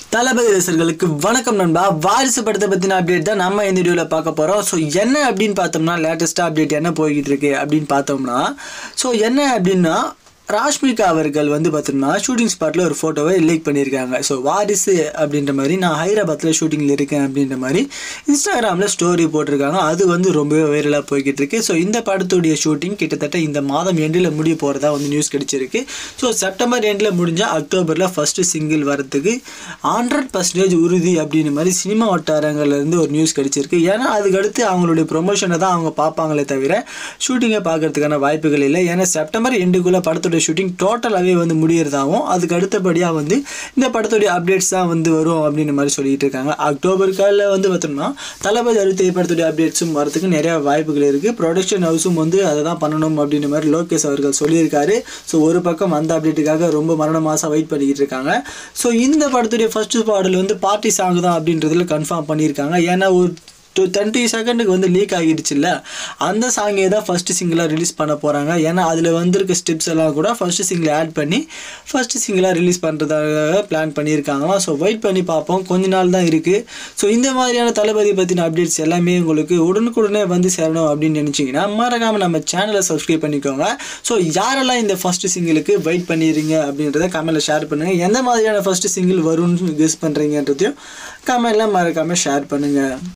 தளபதி ரசிகர்களுக்கு வணக்கம் நண்பா வாரிசு படத்தை பற்றின அப்டேட் தான் நம்ம இந்த வீடியோவில் பார்க்க போகிறோம் ஸோ என்ன அப்படின்னு பார்த்தோம்னா லேட்டஸ்ட்டாக அப்டேட் என்ன போய்கிட்டு இருக்கு அப்படின்னு பார்த்தோம்னா ஸோ என்ன அப்படின்னா ராஷ்மிகா அவர்கள் வந்து பார்த்தோம்னா ஷூட்டிங் ஸ்பாட்டில் ஒரு ஃபோட்டோவை லீக் பண்ணியிருக்காங்க ஸோ வாரிசு அப்படின்ற மாதிரி நான் ஹைதராபாத்தில் ஷூட்டிங்கில் இருக்கேன் அப்படின்ற மாதிரி இன்ஸ்டாகிராமில் ஸ்டோரி போட்டிருக்காங்க அது வந்து ரொம்பவே வைரலாக போய்கிட்டு இருக்கு ஸோ இந்த படத்துடைய ஷூட்டிங் கிட்டத்தட்ட இந்த மாதம் எண்டில் முடிய போகிறதா வந்து நியூஸ் கிடைச்சிருக்கு ஸோ செப்டம்பர் எண்டில் முடிஞ்சால் அக்டோபரில் ஃபஸ்ட்டு சிங்கிள் வரதுக்கு ஹண்ட்ரட் பர்சன்டேஜ் உறுதி அப்படின்ற மாதிரி சினிமா வட்டாரங்கள்லேருந்து ஒரு நியூஸ் கிடைச்சிருக்கு ஏன்னா அதுக்கடுத்து அவங்களுடைய ப்ரொமோஷனை தான் அவங்க பார்ப்பாங்களே தவிர ஷூட்டிங்கை பார்க்கறதுக்கான வாய்ப்புகள் இல்லை ஏன்னா செப்டம்பர் எண்டுக்குள்ளே படத்துடைய ஷூட்டிங் டோட்டலாகவே வந்து முடியறதாகவும் அதுக்கு அடுத்தபடியாக வந்து இந்த படத்துடைய அப்டேட்ஸ் தான் வந்து வரும் அப்படின்ற மாதிரி சொல்லிட்டு இருக்காங்க அக்டோபர் காலில் வந்து பார்த்தோம்னா தளபதி அறுபத்தி படத்துடைய அப்டேட்ஸும் வரதுக்கு நிறைய வாய்ப்புகள் இருக்குது ப்ரொடக்ஷன் ஹவுஸும் வந்து அதை தான் பண்ணணும் அப்படின்ற மாதிரி லோகேஷ் அவர்கள் சொல்லியிருக்காரு ஸோ ஒரு பக்கம் அந்த அப்டேட்டுக்காக ரொம்ப மரண மாதம் வெயிட் பண்ணிக்கிட்டு இருக்காங்க ஸோ இந்த படத்துடைய ஃபர்ஸ்ட் பாடல் வந்து பார்ட்டி சாங் தான் அப்படின்றதுல கன்ஃபார்ம் பண்ணியிருக்காங்க ஏன்னா ஒரு டூ டுவெண்ட்டி செகண்டுக்கு வந்து லீக் ஆகிடுச்சுல்ல அந்த சாங்கை தான் ஃபஸ்ட்டு சிங்கிளாக ரிலீஸ் பண்ண போகிறாங்க ஏன்னா அதில் வந்திருக்க ஸ்டெப்ஸ் எல்லாம் கூட ஃபஸ்ட்டு சிங்கிள் ஆட் பண்ணி ஃபஸ்ட்டு சிங்கிளாக ரிலீஸ் பண்ணுறதாக பிளான் பண்ணியிருக்காங்களாம் ஸோ வெயிட் பண்ணி பார்ப்போம் கொஞ்ச நாள் தான் இருக்குது ஸோ இந்த மாதிரியான தளபதி பற்றின அப்டேட்ஸ் எல்லாமே உங்களுக்கு உடனுக்குடனே வந்து சேரணும் அப்படின்னு நினச்சிங்கன்னா மறக்காமல் நம்ம சேனலை சப்ஸ்கிரைப் பண்ணிக்கோங்க ஸோ யாரெல்லாம் இந்த ஃபஸ்ட்டு சிங்கிளுக்கு வெயிட் பண்ணிடுறீங்க அப்படின்றத கமெண்ட்டில் ஷேர் பண்ணுங்கள் எந்த மாதிரியான ஃபஸ்ட்டு சிங்கிள் வரும்னு கெஸ் பண்ணுறீங்கன்றதையும் கமெண்ட்டில் மறக்காமல் ஷேர் பண்ணுங்கள்